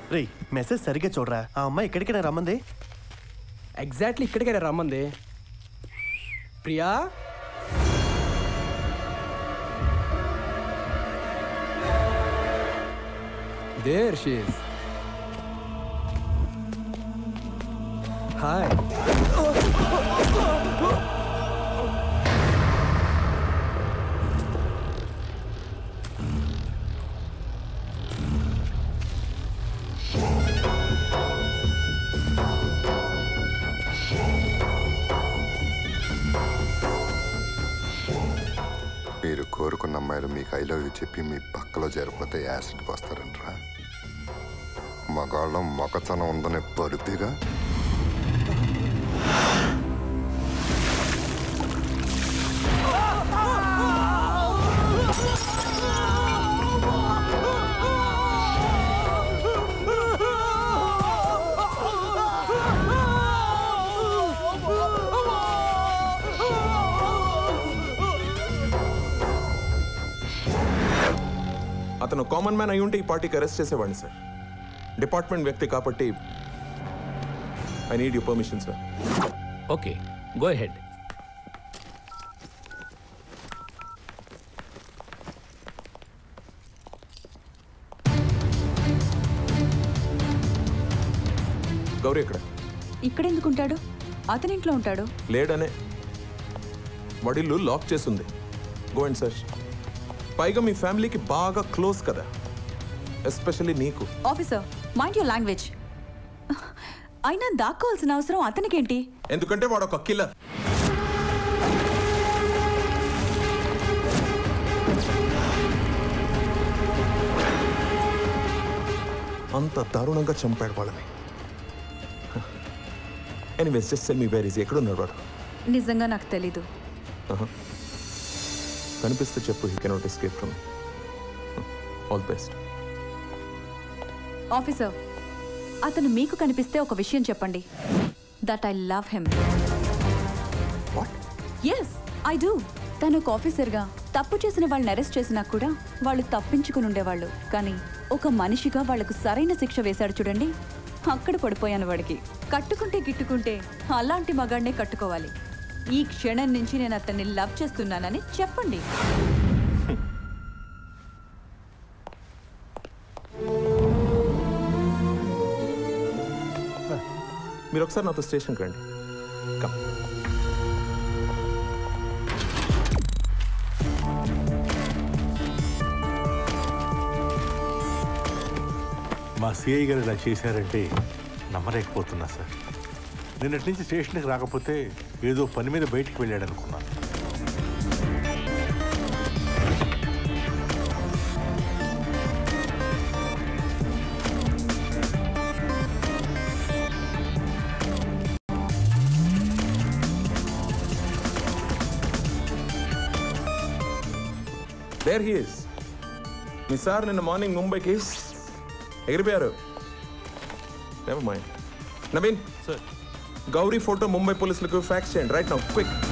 రేయ్ మెసేజ్ సరిగ్గా చూడరా ఆ అమ్మాయి ఎక్కడికైనా రమ్మంది ఎగ్జాక్ట్లీ ఇక్కడికే రమ్మంది ప్రియా దేర్ షీస్ హాయ్ మీరు కోరుకున్న అమ్మాయిలు మీకు ఐ లవ్ యూ చెప్పి మీ పక్కలో జరిపోతే యాసిడ్కి వస్తారంట్రా మగాళ్ళం మొకచనం ఉందనే పరుపుగా అతను కామన్ మ్యాన్ అయి ఉంటే ఈ పార్టీకి అరెస్ట్ చేసేవాడిని సార్ డిపార్ట్మెంట్ వ్యక్తి కాబట్టి I need you permission sir okay go head Gowri ఎక్కడ ఇక్కడెందుకుంటాడు అతనింట్లో ఉంటాడు లేడనే వడిల్లు లాక్ చేసింది గో అండ్ సర్చ్ పైగా మీ ఫ్యామిలీకి బాగా క్లోజ్ కదా ఎస్పెషల్లీ నీకు ఆఫీసర్ మైండ్ యువర్ లాంగ్వేజ్ అయినా దాక్కోవాల్సిన అవసరం అతనికేంటి ఎందుకంటే వాడు ఒక కిల్లర్ అంత దారుణంగా చంపాడు వాళ్ళని anyways just tell me where is ఎక్కడ ఉన్నాడు వాడు నిజంగా నాకు తెలీదు Uh-huh. కనిపిస్తే చెప్పు he cannot escape from all best officer అతను మీకు కనిపిస్తే ఒక విషయం చెప్పండి that I love him what as I do తను ఒక ఆఫీసర్గా తప్పు చేసిన వాళ్ళని అరెస్ట్ చేసినా కూడా వాళ్ళు తప్పించుకుని ఉండేవాళ్ళు కానీ ఒక మనిషిగా వాళ్లకు సరైన శిక్ష వేశాడు చూడండి అక్కడ పడిపోయాను వాడికి కట్టుకుంటే గిట్టుకుంటే అలాంటి మగాడినే కట్టుకోవాలి ఈ క్షణం నుంచి నేను అతన్ని లవ్ చేస్తున్నానని చెప్పండి మీరు ఒకసారి నాతో స్టేషన్కి రండి కమ్ మా సిఐ గారు ఇలా చేశారంటే నమ్మలేకపోతున్నా సార్ నిన్నటి నుంచి స్టేషన్కి రాకపోతే ఏదో పని మీద బయటికి వెళ్ళాడు అనుకున్నాను దేర్ హీస్ మీ సార్ నిన్న మార్నింగ్ ముంబైకి ఎగిరిపోయారు never mind Naveen sir Gowri photo Mumbai పోలీసులకు ఫ్యాక్స్ చేయండి రైట్ నౌ క్విక్